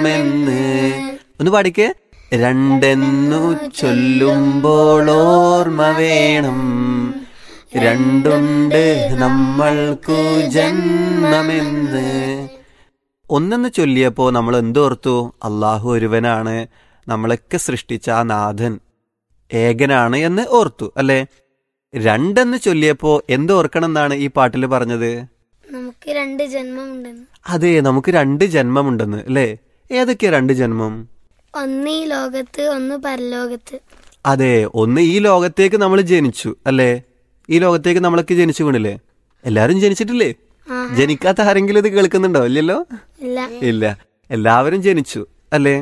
ജന്മമെന്ന് ഒന്ന് പാടിക്കേ രണ്ടെന്നു ചൊല്ലുമ്പോൾ ഓർമ്മ വേണം രണ്ടുണ്ട് നമ്മൾക്കു ജന്മമെന്ന് ഒന്നെന്ന് ചൊല്ലിയപ്പോ നമ്മൾ എന്തോർത്തു അള്ളാഹു ഒരുവനാണ് നമ്മളൊക്കെ സൃഷ്ടിച്ച ആ നാഥൻ ഏകനാണ് എന്ന് ഓർത്തു അല്ലെ രണ്ടെന്ന് ചൊല്ലിയപ്പോ എന്തോർക്കണം എന്നാണ് ഈ പാട്ടിൽ പറഞ്ഞത് നമുക്ക് രണ്ട് ജന്മമുണ്ടെന്ന് അതെ നമുക്ക് രണ്ട് ജന്മമുണ്ടെന്ന് അല്ലേ ഏതൊക്കെയാ രണ്ട് ജന്മം ഒന്ന് ഈ ലോകത്ത് ഒന്ന് പരലോകത്ത് അതെ ഒന്ന് ഈ ലോകത്തേക്ക് നമ്മൾ ജനിച്ചു അല്ലേ ഈ ലോകത്തേക്ക് നമ്മളൊക്കെ ജനിച്ചു വീണില്ലേ എല്ലാരും ജനിച്ചിട്ടില്ലേ ആ ജനിക്കാത്ത ആരെങ്കിലും ഇത് കേൾക്കുന്നുണ്ടോ ഇല്ലല്ലോ ഇല്ല ഇല്ല എല്ലാവരും ജനിച്ചു അല്ലേ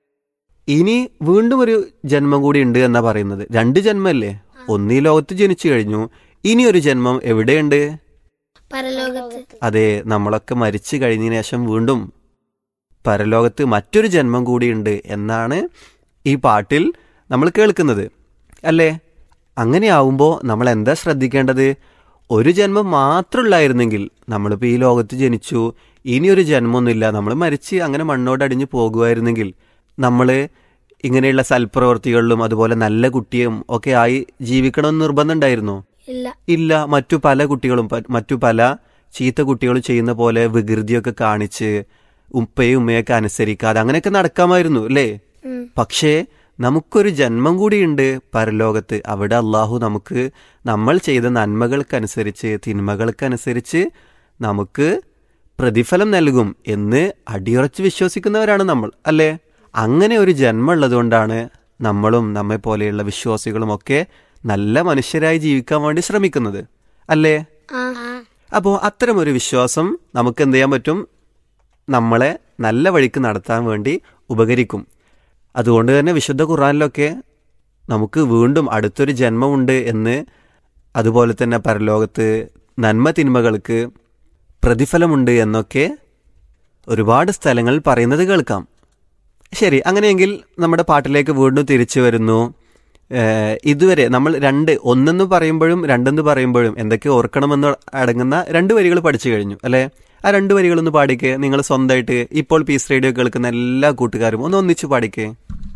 ഇനി വീണ്ടും ഒരു ജന്മം കൂടി ഉണ്ട് എന്നാ പറയുന്നത് രണ്ട് ജന്മല്ലേ ഒന്ന് ഈ ലോകത്ത് ജനിച്ചു കഴിഞ്ഞു ഇനി ഒരു ജന്മം എവിടെയുണ്ട് പരലോകത്ത് അതെ നമ്മളൊക്കെ മരിച്ചു കഴിഞ്ഞതിന് ശേഷം വീണ്ടും പരലോകത്ത് മറ്റൊരു ജന്മം കൂടിയുണ്ട് എന്നാണ് ഈ പാട്ടിൽ നമ്മൾ കേൾക്കുന്നത് അല്ലേ അങ്ങനെയാവുമ്പോൾ നമ്മൾ എന്താ ശ്രദ്ധിക്കേണ്ടത് ഒരു ജന്മം മാത്രമുള്ളായിരുന്നെങ്കിൽ നമ്മളിപ്പോൾ ഈ ലോകത്ത് ജനിച്ചു ഇനിയൊരു ജന്മമൊന്നുമില്ല നമ്മൾ മരിച്ച് അങ്ങനെ മണ്ണോടടിഞ്ഞ് പോകുമായിരുന്നെങ്കിൽ നമ്മൾ ഇങ്ങനെയുള്ള സൽപ്രവർത്തികളിലും അതുപോലെ നല്ല കുട്ടിയും ഒക്കെ ആയി ജീവിക്കണമെന്ന് നിർബന്ധം ഉണ്ടായിരുന്നോ ഇല്ല ഇല്ല മറ്റു പല കുട്ടികളും പ- മറ്റു പല ചീത്ത കുട്ടികളും ചെയ്യുന്ന പോലെ വികൃതിയൊക്കെ കാണിച്ച് ഉപ്പയും ഉമ്മയൊക്കെ അനുസരിക്കാതെ അങ്ങനെയൊക്കെ നടക്കാമായിരുന്നു അല്ലേ ഉം. പക്ഷേ നമുക്കൊരു ജന്മം കൂടിയുണ്ട് പരലോകത്ത് അവിടെ അള്ളാഹു നമുക്ക് നമ്മൾ ചെയ്ത നന്മകൾക്കനുസരിച്ച് തിന്മകൾക്കനുസരിച്ച് നമുക്ക് പ്രതിഫലം നൽകും എന്ന് അടിയുറച്ച് വിശ്വസിക്കുന്നവരാണ് നമ്മൾ അല്ലേ അങ്ങനെ ഒരു ജന്മം ഉള്ളതുകൊണ്ടാണ് നമ്മളും നമ്മെ പോലെയുള്ള വിശ്വാസികളും ഒക്കെ നല്ല മനുഷ്യരായി ജീവിക്കാൻ വേണ്ടി ശ്രമിക്കുന്നത് അല്ലേ ആ അപ്പോൾ അത്തരമൊരു വിശ്വാസം നമുക്ക് എന്ത് ചെയ്യാൻ പറ്റും നമ്മളെ നല്ല വഴിക്ക് നടത്താൻ വേണ്ടി ഉപകരിക്കും അതുകൊണ്ട് തന്നെ വിശുദ്ധ ഖുറാനിലൊക്കെ നമുക്ക് വീണ്ടും അടുത്തൊരു ജന്മമുണ്ട് എന്ന് അതുപോലെ തന്നെ പരലോകത്ത് നന്മ തിന്മകൾക്ക് പ്രതിഫലമുണ്ട് എന്നൊക്കെ ഒരുപാട് സ്ഥലങ്ങളിൽ പറയുന്നത് കേൾക്കാം ശരി അങ്ങനെയെങ്കിൽ നമ്മുടെ പാട്ടിലേക്ക് വീണ്ടും തിരിച്ചു വരുന്നു ഏഹ് ഇതുവരെ നമ്മൾ രണ്ട് ഒന്നെന്ന് പറയുമ്പോഴും രണ്ടെന്ന് പറയുമ്പോഴും എന്തൊക്കെ ഓർക്കണമെന്ന് അടങ്ങുന്ന രണ്ട് വരികൾ പഠിച്ചു കഴിഞ്ഞു അല്ലെ ആ രണ്ട് വരികളൊന്ന് പാടിക്കേ നിങ്ങൾ സ്വന്തമായിട്ട് ഇപ്പോൾ പീസ് റേഡിയോ കേൾക്കുന്ന എല്ലാ കൂട്ടുകാരും ഒന്ന് ഒന്നിച്ച് പാടിക്കേ